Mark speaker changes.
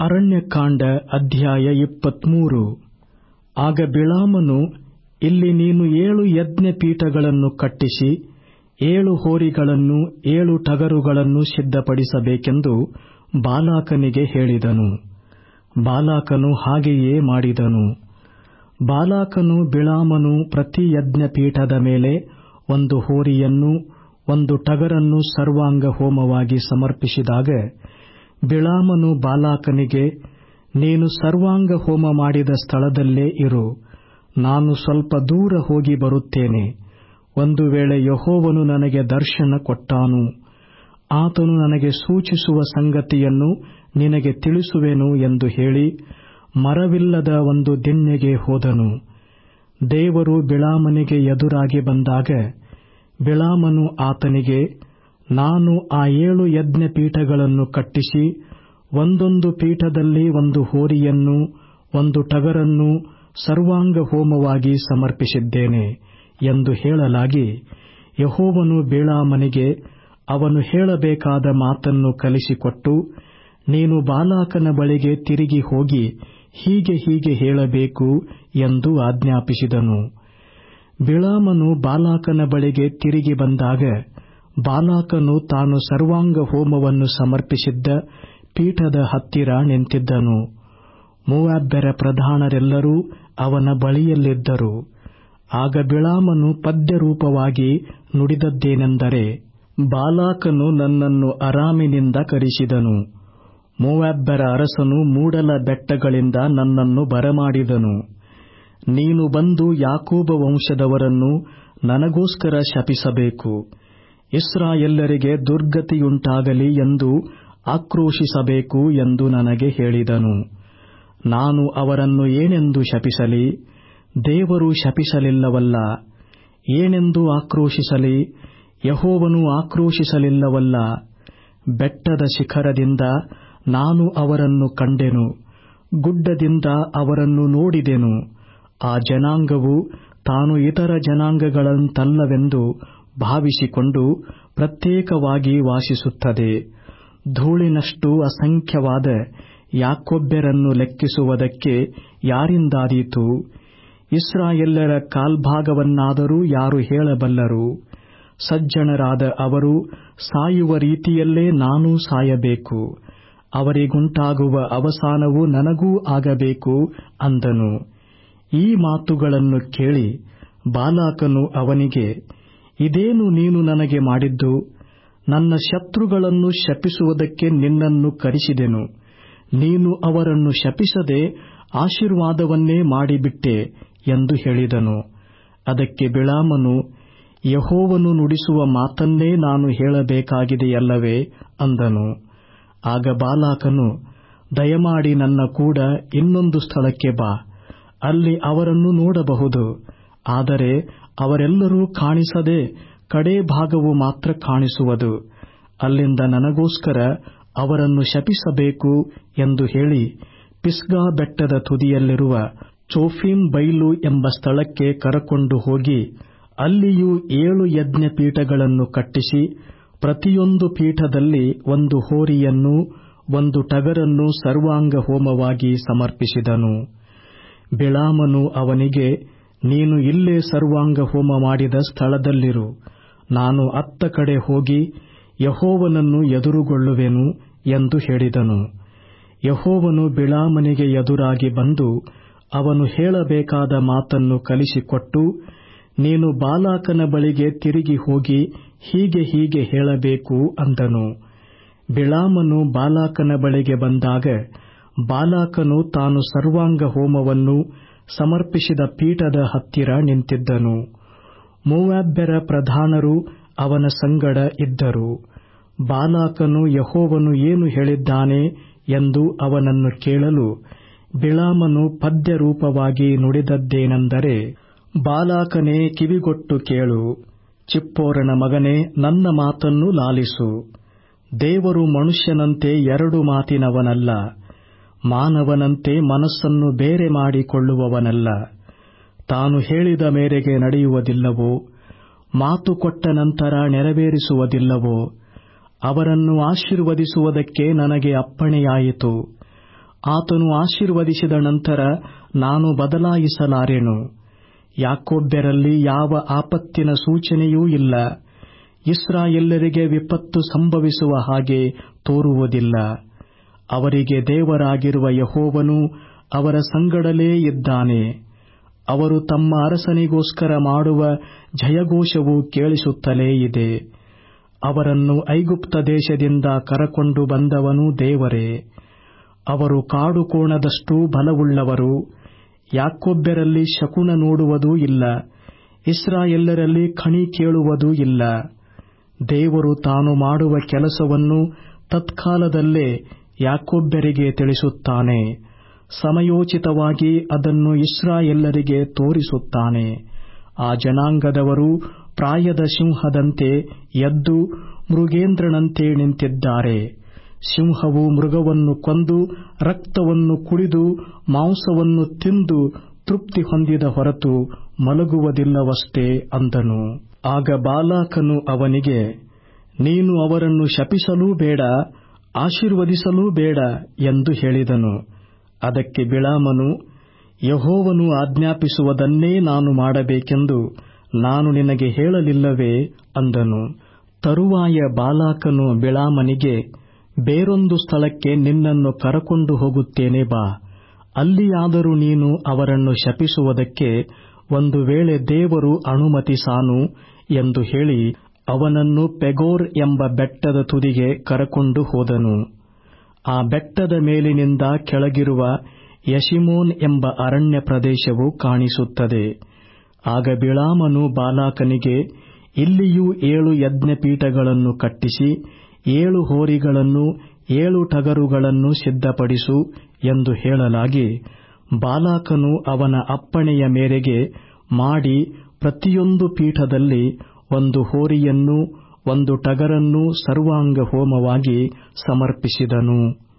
Speaker 1: ಅರಣ್ಯಕಾಂಡ ಅಧ್ಯಾಯ ಇಪ್ಪತ್ಮೂರು ಆಗ ಬಿಳಾಮನು ಇಲ್ಲಿ ನೀನು ಏಳು ಯಜ್ಞಪೀಠಗಳನ್ನು ಕಟ್ಟಿಸಿ ಏಳು ಹೋರಿಗಳನ್ನು ಏಳು ಟಗರುಗಳನ್ನು ಸಿದ್ಧಪಡಿಸಬೇಕೆಂದು ಬಾಲಾಕನಿಗೆ ಹೇಳಿದನು ಬಾಲಾಕನು ಹಾಗೆಯೇ ಮಾಡಿದನು ಬಾಲಾಕನು ಬಿಳಾಮನು ಪ್ರತಿ ಯಜ್ಞಪೀಠದ ಮೇಲೆ ಒಂದು ಹೋರಿಯನ್ನು ಒಂದು ಟಗರನ್ನು ಸರ್ವಾಂಗ ಹೋಮವಾಗಿ ಸಮರ್ಪಿಸಿದಾಗ ಬಿಳಾಮನು ಬಾಲಾಕನಿಗೆ ನೀನು ಸರ್ವಾಂಗ ಹೋಮ ಮಾಡಿದ ಸ್ಥಳದಲ್ಲೇ ಇರು ನಾನು ಸ್ವಲ್ಪ ದೂರ ಹೋಗಿ ಬರುತ್ತೇನೆ ಒಂದು ವೇಳೆ ಯೆಹೋವನು ನನಗೆ ದರ್ಶನ ಕೊಟ್ಟಾನು ಆತನು ನನಗೆ ಸೂಚಿಸುವ ಸಂಗತಿಯನ್ನು ನಿನಗೆ ತಿಳಿಸುವೆನು ಎಂದು ಹೇಳಿ ಮರವಿಲ್ಲದ ಒಂದು ದಿಣ್ಣೆಗೆ ಹೋದನು ದೇವರು ಬಿಳಾಮನಿಗೆ ಎದುರಾಗಿ ಬಂದಾಗ ಬಿಳಾಮನು ಆತನಿಗೆ ನಾನು ಆ ಏಳು ಯಜ್ಞಪೀಠಗಳನ್ನು ಕಟ್ಟಿಸಿ ಒಂದೊಂದು ಪೀಠದಲ್ಲಿ ಒಂದು ಹೋರಿಯನ್ನು ಒಂದು ಟಗರನ್ನು ಸರ್ವಾಂಗ ಹೋಮವಾಗಿ ಸಮರ್ಪಿಸಿದ್ದೇನೆ ಎಂದು ಹೇಳಲಾಗಿ ಯೆಹೋವನು ಬಿಳಾಮನಿಗೆ ಅವನು ಹೇಳಬೇಕಾದ ಮಾತನ್ನು ಕಲಿಸಿಕೊಟ್ಟು ನೀನು ಬಾಲಾಕನ ಬಳಿಗೆ ತಿರುಗಿ ಹೋಗಿ ಹೀಗೆ ಹೀಗೆ ಹೇಳಬೇಕು ಎಂದು ಆಜ್ಞಾಪಿಸಿದನು ಬಿಳಾಮನು ಬಾಲಾಕನ ಬಳಿಗೆ ತಿರುಗಿ ಬಂದಾಗ ಬಾಲಾಕನು ತಾನು ಸರ್ವಾಂಗ ಹೋಮವನ್ನು ಸಮರ್ಪಿಸಿದ್ದ ಪೀಠದ ಹತ್ತಿರ ನಿಂತಿದ್ದನು ಮೂವಾಬ್ಬರ ಪ್ರಧಾನರೆಲ್ಲರೂ ಅವನ ಬಳಿಯಲ್ಲಿದ್ದರು ಆಗ ಬಿಳಾಮನು ಪದ್ಯರೂಪವಾಗಿ ನುಡಿದದ್ದೇನೆಂದರೆ ಬಾಲಾಕನು ನನ್ನನ್ನು ಅರಾಮಿನಿಂದ ಕರೆಸಿದನು ಮೂವಾಬ್ಬರ ಅರಸನು ಮೂಡಲ ಬೆಟ್ಟಗಳಿಂದ ನನ್ನನ್ನು ಬರಮಾಡಿದನು ನೀನು ಬಂದು ಯಾಕೋಬ ವಂಶದವರನ್ನು ನನಗೋಸ್ಕರ ಶಪಿಸಬೇಕು ಇಸ್ರಾಯೆಲ್ಲರಿಗೆ ದುರ್ಗತಿಯುಂಟಾಗಲಿ ಎಂದು ಆಕ್ರೋಶಿಸಬೇಕು ಎಂದು ನನಗೆ ಹೇಳಿದನು ನಾನು ಅವರನ್ನು ಏನೆಂದು ಶಪಿಸಲಿ ದೇವರು ಶಪಿಸಲಿಲ್ಲವಲ್ಲ ಏನೆಂದು ಆಕ್ರೋಶಿಸಲಿ ಯಹೋವನು ಆಕ್ರೋಶಿಸಲಿಲ್ಲವಲ್ಲ ಬೆಟ್ಟದ ಶಿಖರದಿಂದ ನಾನು ಅವರನ್ನು ಕಂಡೆನು ಗುಡ್ಡದಿಂದ ಅವರನ್ನು ನೋಡಿದೆನು ಆ ಜನಾಂಗವು ತಾನು ಇತರ ಜನಾಂಗಗಳಂತಲ್ಲವೆಂದು ಭಾವಿಸಿಕೊಂಡು ಪ್ರತ್ಯೇಕವಾಗಿ ವಾಸಿಸುತ್ತದೆ ಧೂಳಿನಷ್ಟು ಅಸಂಖ್ಯವಾದ ಯಾಕೊಬ್ಬೆರನ್ನು ಲೆಕ್ಕಿಸುವುದಕ್ಕೆ ಯಾರಿಂದಾದೀತು ಇಸ್ರಾಯೆಲ್ಲರ ಕಾಲ್ಭಾಗವನ್ನಾದರೂ ಯಾರು ಹೇಳಬಲ್ಲರು ಸಜ್ಜನರಾದ ಅವರು ಸಾಯುವ ರೀತಿಯಲ್ಲೇ ನಾನೂ ಸಾಯಬೇಕು ಅವರಿಗುಂಟಾಗುವ ಅವಸಾನವು ನನಗೂ ಆಗಬೇಕು ಅಂದನು ಈ ಮಾತುಗಳನ್ನು ಕೇಳಿ ಬಾಲಾಕನು ಅವನಿಗೆ ಇದೇನು ನೀನು ನನಗೆ ಮಾಡಿದ್ದು ನನ್ನ ಶತ್ರುಗಳನ್ನು ಶಪಿಸುವುದಕ್ಕೆ ನಿನ್ನನ್ನು ಕರೆಸಿದೆನು ನೀನು ಅವರನ್ನು ಶಪಿಸದೆ ಆಶೀರ್ವಾದವನ್ನೇ ಮಾಡಿಬಿಟ್ಟೆ ಎಂದು ಹೇಳಿದನು ಅದಕ್ಕೆ ಬಿಳಾಮನು ಯಹೋವನು ನುಡಿಸುವ ಮಾತನ್ನೇ ನಾನು ಹೇಳಬೇಕಾಗಿದೆಯಲ್ಲವೇ ಅಂದನು ಆಗ ಬಾಲಾಕನು ದಯಮಾಡಿ ನನ್ನ ಕೂಡ ಇನ್ನೊಂದು ಸ್ಥಳಕ್ಕೆ ಬಾ ಅಲ್ಲಿ ಅವರನ್ನು ನೋಡಬಹುದು ಆದರೆ ಅವರೆಲ್ಲರೂ ಕಾಣಿಸದೆ ಕಡೇ ಭಾಗವು ಮಾತ್ರ ಕಾಣಿಸುವುದು ಅಲ್ಲಿಂದ ನನಗೋಸ್ಕರ ಅವರನ್ನು ಶಪಿಸಬೇಕು ಎಂದು ಹೇಳಿ ಪಿಸ್ಗಾ ಬೆಟ್ಟದ ತುದಿಯಲ್ಲಿರುವ ಚೋಫೀಮ್ ಬೈಲು ಎಂಬ ಸ್ಥಳಕ್ಕೆ ಕರಕೊಂಡು ಹೋಗಿ ಅಲ್ಲಿಯೂ ಏಳು ಯಜ್ಞಪೀಠಗಳನ್ನು ಕಟ್ಟಿಸಿ ಪ್ರತಿಯೊಂದು ಪೀಠದಲ್ಲಿ ಒಂದು ಹೋರಿಯನ್ನು ಒಂದು ಟಗರನ್ನು ಸರ್ವಾಂಗ ಹೋಮವಾಗಿ ಸಮರ್ಪಿಸಿದನು ಬಿಳಾಮನು ಅವನಿಗೆ ನೀನು ಇಲ್ಲೇ ಸರ್ವಾಂಗ ಹೋಮ ಮಾಡಿದ ಸ್ಥಳದಲ್ಲಿರು ನಾನು ಅತ್ತ ಕಡೆ ಹೋಗಿ ಯಹೋವನನ್ನು ಎದುರುಗೊಳ್ಳುವೆನು ಎಂದು ಹೇಳಿದನು ಯಹೋವನು ಬಿಳಾಮನಿಗೆ ಎದುರಾಗಿ ಬಂದು ಅವನು ಹೇಳಬೇಕಾದ ಮಾತನ್ನು ಕಲಿಸಿಕೊಟ್ಟು ನೀನು ಬಾಲಾಕನ ಬಳಿಗೆ ತಿರುಗಿ ಹೋಗಿ ಹೀಗೆ ಹೀಗೆ ಹೇಳಬೇಕು ಅಂದನು ಬಿಳಾಮನು ಬಾಲಾಕನ ಬಳಿಗೆ ಬಂದಾಗ ಬಾಲಾಕನು ತಾನು ಸರ್ವಾಂಗ ಹೋಮವನ್ನು ಸಮರ್ಪಿಸಿದ ಪೀಠದ ಹತ್ತಿರ ನಿಂತಿದ್ದನು ಮೂವಾಬ್ಬೆರ ಪ್ರಧಾನರು ಅವನ ಸಂಗಡ ಇದ್ದರು ಬಾಲಾಕನು ಯಹೋವನು ಏನು ಹೇಳಿದ್ದಾನೆ ಎಂದು ಅವನನ್ನು ಕೇಳಲು ಬಿಳಾಮನು ಪದ್ಯರೂಪವಾಗಿ ನುಡಿದದ್ದೇನೆಂದರೆ ಬಾಲಾಕನೇ ಕಿವಿಗೊಟ್ಟು ಕೇಳು ಚಿಪ್ಪೋರನ ಮಗನೇ ನನ್ನ ಮಾತನ್ನು ಲಾಲಿಸು ದೇವರು ಮನುಷ್ಯನಂತೆ ಎರಡು ಮಾತಿನವನಲ್ಲ ಮಾನವನಂತೆ ಮನಸ್ಸನ್ನು ಬೇರೆ ಮಾಡಿಕೊಳ್ಳುವವನಲ್ಲ ತಾನು ಹೇಳಿದ ಮೇರೆಗೆ ನಡೆಯುವುದಿಲ್ಲವೋ ಮಾತು ಕೊಟ್ಟ ನಂತರ ನೆರವೇರಿಸುವುದಿಲ್ಲವೋ ಅವರನ್ನು ಆಶೀರ್ವದಿಸುವುದಕ್ಕೆ ನನಗೆ ಅಪ್ಪಣೆಯಾಯಿತು ಆತನು ಆಶೀರ್ವದಿಸಿದ ನಂತರ ನಾನು ಬದಲಾಯಿಸಲಾರೆನು ಯಾಕೊಬ್ಬರಲ್ಲಿ ಯಾವ ಆಪತ್ತಿನ ಸೂಚನೆಯೂ ಇಲ್ಲ ಇಸ್ರಾಯೆಲ್ಲರಿಗೆ ವಿಪತ್ತು ಸಂಭವಿಸುವ ಹಾಗೆ ತೋರುವುದಿಲ್ಲ ಅವರಿಗೆ ದೇವರಾಗಿರುವ ಯಹೋವನು ಅವರ ಸಂಗಡಲೇ ಇದ್ದಾನೆ ಅವರು ತಮ್ಮ ಅರಸನಿಗೋಸ್ಕರ ಮಾಡುವ ಜಯಘೋಷವು ಕೇಳಿಸುತ್ತಲೇ ಇದೆ ಅವರನ್ನು ಐಗುಪ್ತ ದೇಶದಿಂದ ಕರಕೊಂಡು ಬಂದವನು ದೇವರೇ ಅವರು ಕಾಡು ಕೋಣದಷ್ಟೂ ಬಲವುಳ್ಳವರು ಯಾಕೊಬ್ಬರಲ್ಲಿ ಶಕುನ ನೋಡುವುದೂ ಇಲ್ಲ ಇಸ್ರಾಯೆಲ್ಲರಲ್ಲಿ ಖಣಿ ಕೇಳುವುದೂ ಇಲ್ಲ ದೇವರು ತಾನು ಮಾಡುವ ಕೆಲಸವನ್ನು ತತ್ಕಾಲದಲ್ಲೇ ಯಾಕೊಬ್ಬರಿಗೆ ತಿಳಿಸುತ್ತಾನೆ ಸಮಯೋಚಿತವಾಗಿ ಅದನ್ನು ಇಸ್ರಾಯೆಲ್ಲರಿಗೆ ತೋರಿಸುತ್ತಾನೆ ಆ ಜನಾಂಗದವರು ಪ್ರಾಯದ ಸಿಂಹದಂತೆ ಎದ್ದು ಮೃಗೇಂದ್ರನಂತೆ ನಿಂತಿದ್ದಾರೆ ಸಿಂಹವು ಮೃಗವನ್ನು ಕೊಂದು ರಕ್ತವನ್ನು ಕುಡಿದು ಮಾಂಸವನ್ನು ತಿಂದು ತೃಪ್ತಿ ಹೊಂದಿದ ಹೊರತು ಮಲಗುವುದಿಲ್ಲವಷ್ಟೇ ಅಂದನು ಆಗ ಬಾಲಾಕನು ಅವನಿಗೆ ನೀನು ಅವರನ್ನು ಶಪಿಸಲೂ ಬೇಡ ಆಶೀರ್ವದಿಸಲೂ ಬೇಡ ಎಂದು ಹೇಳಿದನು ಅದಕ್ಕೆ ಬಿಳಾಮನು ಯಹೋವನು ಆಜ್ಞಾಪಿಸುವುದನ್ನೇ ನಾನು ಮಾಡಬೇಕೆಂದು ನಾನು ನಿನಗೆ ಹೇಳಲಿಲ್ಲವೇ ಅಂದನು ತರುವಾಯ ಬಾಲಾಕನು ಬಿಳಾಮನಿಗೆ ಬೇರೊಂದು ಸ್ಥಳಕ್ಕೆ ನಿನ್ನನ್ನು ಕರಕೊಂಡು ಹೋಗುತ್ತೇನೆ ಬಾ ಅಲ್ಲಿಯಾದರೂ ನೀನು ಅವರನ್ನು ಶಪಿಸುವುದಕ್ಕೆ ಒಂದು ವೇಳೆ ದೇವರು ಅನುಮತಿಸಾನು ಎಂದು ಹೇಳಿ ಅವನನ್ನು ಪೆಗೋರ್ ಎಂಬ ಬೆಟ್ಟದ ತುದಿಗೆ ಕರಕೊಂಡು ಹೋದನು ಆ ಬೆಟ್ಟದ ಮೇಲಿನಿಂದ ಕೆಳಗಿರುವ ಯಶಿಮೋನ್ ಎಂಬ ಅರಣ್ಯ ಪ್ರದೇಶವು ಕಾಣಿಸುತ್ತದೆ ಆಗ ಬಿಳಾಮನು ಬಾಲಾಕನಿಗೆ ಇಲ್ಲಿಯೂ ಏಳು ಯಜ್ಞಪೀಠಗಳನ್ನು ಕಟ್ಟಿಸಿ ಏಳು ಹೋರಿಗಳನ್ನು ಏಳು ಟಗರುಗಳನ್ನು ಸಿದ್ಧಪಡಿಸು ಎಂದು ಹೇಳಲಾಗಿ ಬಾಲಾಕನು ಅವನ ಅಪ್ಪಣೆಯ ಮೇರೆಗೆ ಮಾಡಿ ಪ್ರತಿಯೊಂದು ಪೀಠದಲ್ಲಿ ಒಂದು ಹೋರಿಯನ್ನೂ ಒಂದು ಟಗರನ್ನೂ ಸರ್ವಾಂಗ ಹೋಮವಾಗಿ ಸಮರ್ಪಿಸಿದನು